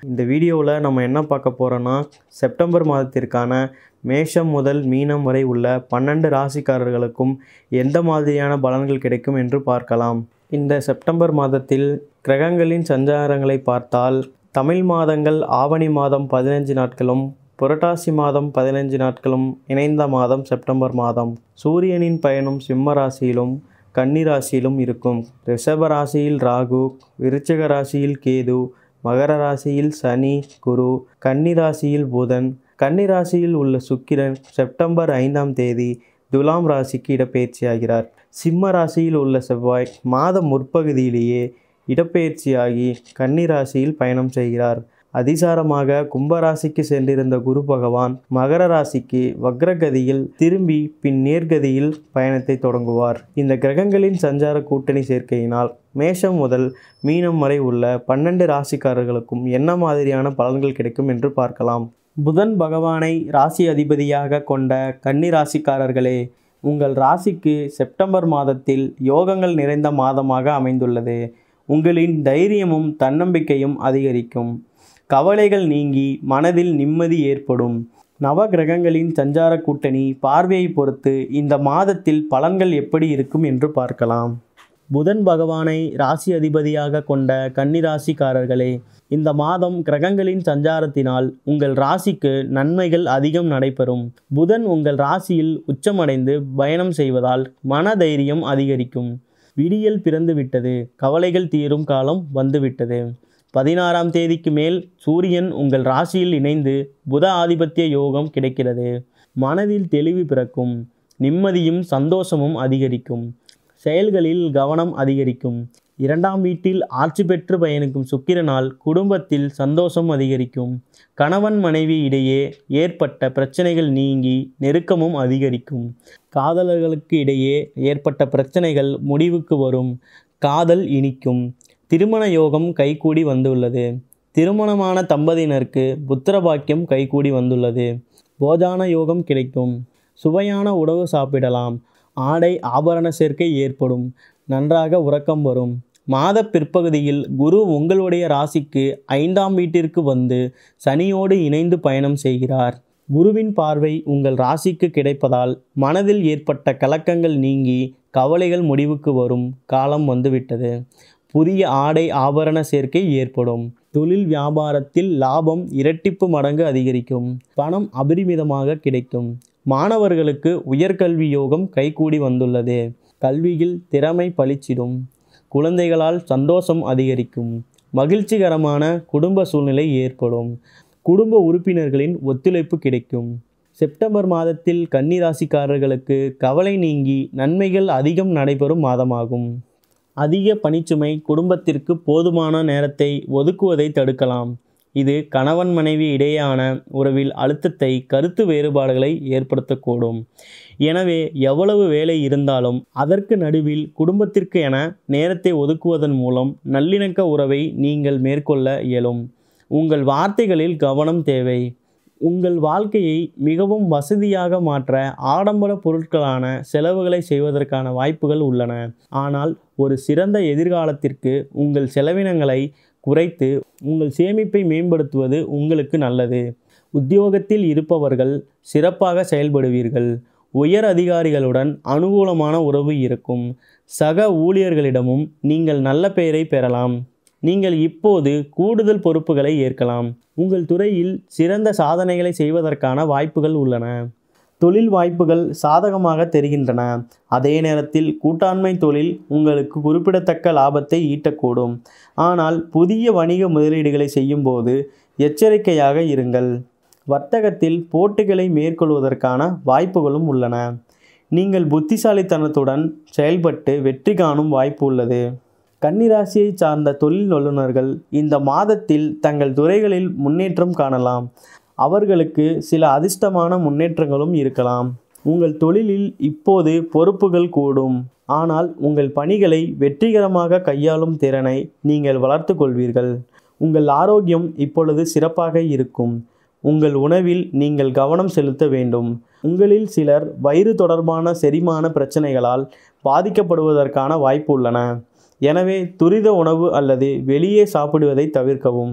இந்த வீடியோவில் நம்ம என்ன பார்க்க போகிறோன்னா செப்டம்பர் மாதத்திற்கான மேஷம் முதல் மீனம் வரை உள்ள பன்னெண்டு ராசிக்காரர்களுக்கும் எந்த மாதிரியான பலன்கள் கிடைக்கும் என்று பார்க்கலாம் இந்த செப்டம்பர் மாதத்தில் கிரகங்களின் சஞ்சாரங்களை பார்த்தால் தமிழ் மாதங்கள் ஆவணி மாதம் பதினஞ்சு நாட்களும் புரட்டாசி மாதம் பதினஞ்சு நாட்களும் இணைந்த மாதம் செப்டம்பர் மாதம் சூரியனின் பயணம் சிம்ம ராசியிலும் கன்னி ராசியிலும் இருக்கும் ரிஷப ராசியில் ராகு விருச்சிக ராசியில் கேது மகர ராசியில் சனி குரு கன்னி ராசியில் புதன் கன்னி ராசியில் உள்ள சுக்கிரன் செப்டம்பர் ஐந்தாம் தேதி துலாம் ராசிக்கு இடப்பெயர்ச்சியாகிறார் சிம்ம ராசியில் உள்ள செவ்வாய் மாத முற்பகுதியிலேயே இடப்பெயர்ச்சியாகி கன்னி ராசியில் பயணம் செய்கிறார் அதிசாரமாக கும்பராசிக்கு சென்றிருந்த குரு பகவான் மகர ராசிக்கு வக்ரகதியில் திரும்பி பின் நேர்கதியில் பயணத்தை தொடங்குவார் இந்த கிரகங்களின் சஞ்சார கூட்டணி சேர்க்கையினால் மேஷம் முதல் மீனம் வரை உள்ள பன்னெண்டு ராசிக்காரர்களுக்கும் என்ன மாதிரியான பலன்கள் கிடைக்கும் என்று பார்க்கலாம் புதன் பகவானை ராசி அதிபதியாக கொண்ட கன்னி ராசிக்காரர்களே உங்கள் ராசிக்கு செப்டம்பர் மாதத்தில் யோகங்கள் நிறைந்த மாதமாக அமைந்துள்ளது உங்களின் தைரியமும் தன்னம்பிக்கையும் அதிகரிக்கும் கவலைகள் நீங்கி மனதில் நிம்மதி ஏற்படும் நவ கிரகங்களின் சஞ்சார கூட்டணி பார்வையை பொறுத்து இந்த மாதத்தில் பலன்கள் எப்படி இருக்கும் என்று பார்க்கலாம் புதன் பகவானை ராசி அதிபதியாக கொண்ட கன்னிராசிக்காரர்களே இந்த மாதம் கிரகங்களின் சஞ்சாரத்தினால் உங்கள் ராசிக்கு நன்மைகள் அதிகம் நடைபெறும் புதன் உங்கள் ராசியில் உச்சமடைந்து பயணம் செய்வதால் மனதைரியம் அதிகரிக்கும் விடியல் பிறந்து விட்டது கவலைகள் தீரும் காலம் வந்துவிட்டது பதினாறாம் தேதிக்கு மேல் சூரியன் உங்கள் ராசியில் இணைந்து புத ஆதிபத்திய யோகம் கிடைக்கிறது மனதில் தெளிவு பிறக்கும் நிம்மதியும் சந்தோஷமும் அதிகரிக்கும் செயல்களில் கவனம் அதிகரிக்கும் இரண்டாம் வீட்டில் ஆட்சி பெற்று பயணிக்கும் சுக்கிரனால் குடும்பத்தில் சந்தோஷம் அதிகரிக்கும் கணவன் மனைவி இடையே ஏற்பட்ட பிரச்சனைகள் நீங்கி நெருக்கமும் அதிகரிக்கும் காதலர்களுக்கு இடையே ஏற்பட்ட பிரச்சனைகள் முடிவுக்கு வரும் காதல் இனிக்கும் திருமண யோகம் கைகூடி வந்துள்ளது திருமணமான தம்பதியினருக்கு புத்திர பாக்கியம் கைகூடி வந்துள்ளது போஜான யோகம் கிடைக்கும் சுவையான உணவு சாப்பிடலாம் ஆடை ஆபரண சேர்க்கை ஏற்படும் நன்றாக உறக்கம் வரும் மாத பிற்பகுதியில் குரு உங்களுடைய ராசிக்கு ஐந்தாம் வீட்டிற்கு வந்து சனியோடு இணைந்து பயணம் செய்கிறார் குருவின் பார்வை உங்கள் ராசிக்கு கிடைப்பதால் மனதில் ஏற்பட்ட கலக்கங்கள் நீங்கி கவலைகள் முடிவுக்கு வரும் காலம் வந்துவிட்டது புதிய ஆடை ஆபரண சேர்க்கை ஏற்படும் தொழில் வியாபாரத்தில் லாபம் இரட்டிப்பு மடங்கு அதிகரிக்கும் பணம் அபரிமிதமாக கிடைக்கும் மாணவர்களுக்கு உயர்கல்வி யோகம் கைகூடி வந்துள்ளது கல்வியில் திறமை பளிச்சிடும் குழந்தைகளால் சந்தோஷம் அதிகரிக்கும் மகிழ்ச்சிகரமான குடும்ப சூழ்நிலை ஏற்படும் குடும்ப உறுப்பினர்களின் ஒத்துழைப்பு கிடைக்கும் செப்டம்பர் மாதத்தில் கன்னிராசிக்காரர்களுக்கு கவலை நீங்கி நன்மைகள் அதிகம் நடைபெறும் மாதமாகும் அதிக பணிச்சுமை குடும்பத்திற்கு போதுமான நேரத்தை ஒதுக்குவதை தடுக்கலாம் இது கணவன் மனைவி இடையேயான உறவில் அழுத்தத்தை கருத்து வேறுபாடுகளை ஏற்படுத்தக்கூடும் எனவே எவ்வளவு வேலை இருந்தாலும் அதற்கு நடுவில் குடும்பத்திற்கு என நேரத்தை ஒதுக்குவதன் மூலம் நல்லிணக்க உறவை நீங்கள் மேற்கொள்ள இயலும் உங்கள் வார்த்தைகளில் கவனம் தேவை உங்கள் வாழ்க்கையை மிகவும் வசதியாக மாற்ற ஆடம்பர பொருட்களான செலவுகளை செய்வதற்கான வாய்ப்புகள் உள்ளன ஆனால் ஒரு சிறந்த எதிர்காலத்திற்கு உங்கள் செலவினங்களை குறைத்து உங்கள் சேமிப்பை மேம்படுத்துவது உங்களுக்கு நல்லது உத்தியோகத்தில் இருப்பவர்கள் சிறப்பாக செயல்படுவீர்கள் உயர் அதிகாரிகளுடன் அனுகூலமான உறவு இருக்கும் சக ஊழியர்களிடமும் நீங்கள் நல்ல பெயரை பெறலாம் நீங்கள் இப்போது கூடுதல் பொறுப்புகளை ஏற்கலாம் உங்கள் துறையில் சிறந்த சாதனைகளை செய்வதற்கான வாய்ப்புகள் உள்ளன தொழில் வாய்ப்புகள் சாதகமாக தெரிகின்றன அதே நேரத்தில் கூட்டாண்மை தொழில் உங்களுக்கு குறிப்பிடத்தக்க லாபத்தை ஈட்டக்கூடும் ஆனால் புதிய வணிக முதலீடுகளை செய்யும்போது எச்சரிக்கையாக இருங்கள் வர்த்தகத்தில் போட்டிகளை மேற்கொள்வதற்கான வாய்ப்புகளும் உள்ளன நீங்கள் புத்திசாலித்தனத்துடன் செயல்பட்டு வெற்றி காணும் வாய்ப்பு உள்ளது கன்னிராசியை சார்ந்த தொழில் வல்லுநர்கள் இந்த மாதத்தில் தங்கள் துறைகளில் முன்னேற்றம் காணலாம் அவர்களுக்கு சில அதிர்ஷ்டமான முன்னேற்றங்களும் இருக்கலாம் உங்கள் தொழிலில் இப்போது பொறுப்புகள் கூடும் ஆனால் உங்கள் பணிகளை வெற்றிகரமாக கையாளும் திறனை நீங்கள் வளர்த்து கொள்வீர்கள் உங்கள் ஆரோக்கியம் இப்பொழுது சிறப்பாக இருக்கும் உங்கள் உணவில் நீங்கள் கவனம் செலுத்த வேண்டும் உங்களில் சிலர் வயிறு தொடர்பான செரிமான பிரச்சனைகளால் பாதிக்கப்படுவதற்கான வாய்ப்பு உள்ளன எனவே துரித உணவு அல்லது வெளியே சாப்பிடுவதை தவிர்க்கவும்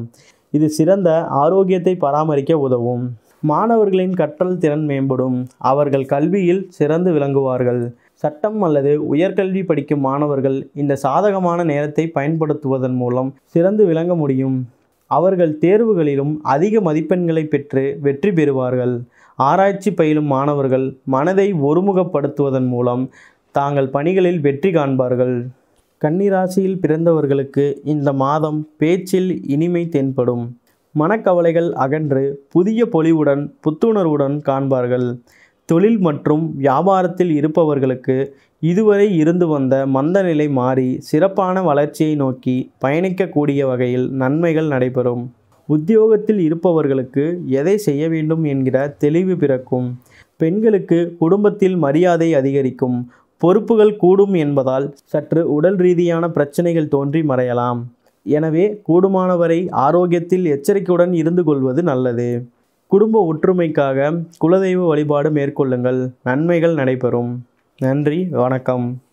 இது சிறந்த ஆரோக்கியத்தை பராமரிக்க உதவும் மாணவர்களின் கற்றல் திறன் மேம்படும் அவர்கள் கல்வியில் சிறந்து விளங்குவார்கள் சட்டம் அல்லது உயர்கல்வி படிக்கும் மாணவர்கள் இந்த சாதகமான நேரத்தை பயன்படுத்துவதன் மூலம் சிறந்து விளங்க முடியும் அவர்கள் தேர்வுகளிலும் அதிக மதிப்பெண்களை பெற்று வெற்றி பெறுவார்கள் ஆராய்ச்சி பயிலும் மாணவர்கள் மனதை ஒருமுகப்படுத்துவதன் மூலம் தாங்கள் பணிகளில் வெற்றி காண்பார்கள் கன்னிராசியில் பிறந்தவர்களுக்கு இந்த மாதம் பேச்சில் இனிமை தென்படும் மனக்கவலைகள் அகன்று புதிய பொலிவுடன் புத்துணர்வுடன் காண்பார்கள் தொழில் மற்றும் வியாபாரத்தில் இருப்பவர்களுக்கு இதுவரை இருந்து வந்த மந்த நிலை மாறி சிறப்பான வளர்ச்சியை நோக்கி பயணிக்கக்கூடிய வகையில் நன்மைகள் நடைபெறும் உத்தியோகத்தில் இருப்பவர்களுக்கு எதை செய்ய வேண்டும் என்கிற தெளிவு பிறக்கும் பெண்களுக்கு குடும்பத்தில் மரியாதை அதிகரிக்கும் பொறுப்புகள் கூடும் என்பதால் சற்று உடல் ரீதியான பிரச்சனைகள் தோன்றி மறையலாம் எனவே கூடுமானவரை ஆரோக்கியத்தில் எச்சரிக்கையுடன் இருந்து கொள்வது நல்லது குடும்ப ஒற்றுமைக்காக குலதெய்வ வழிபாடு மேற்கொள்ளுங்கள் நன்மைகள் நடைபெறும் நன்றி வணக்கம்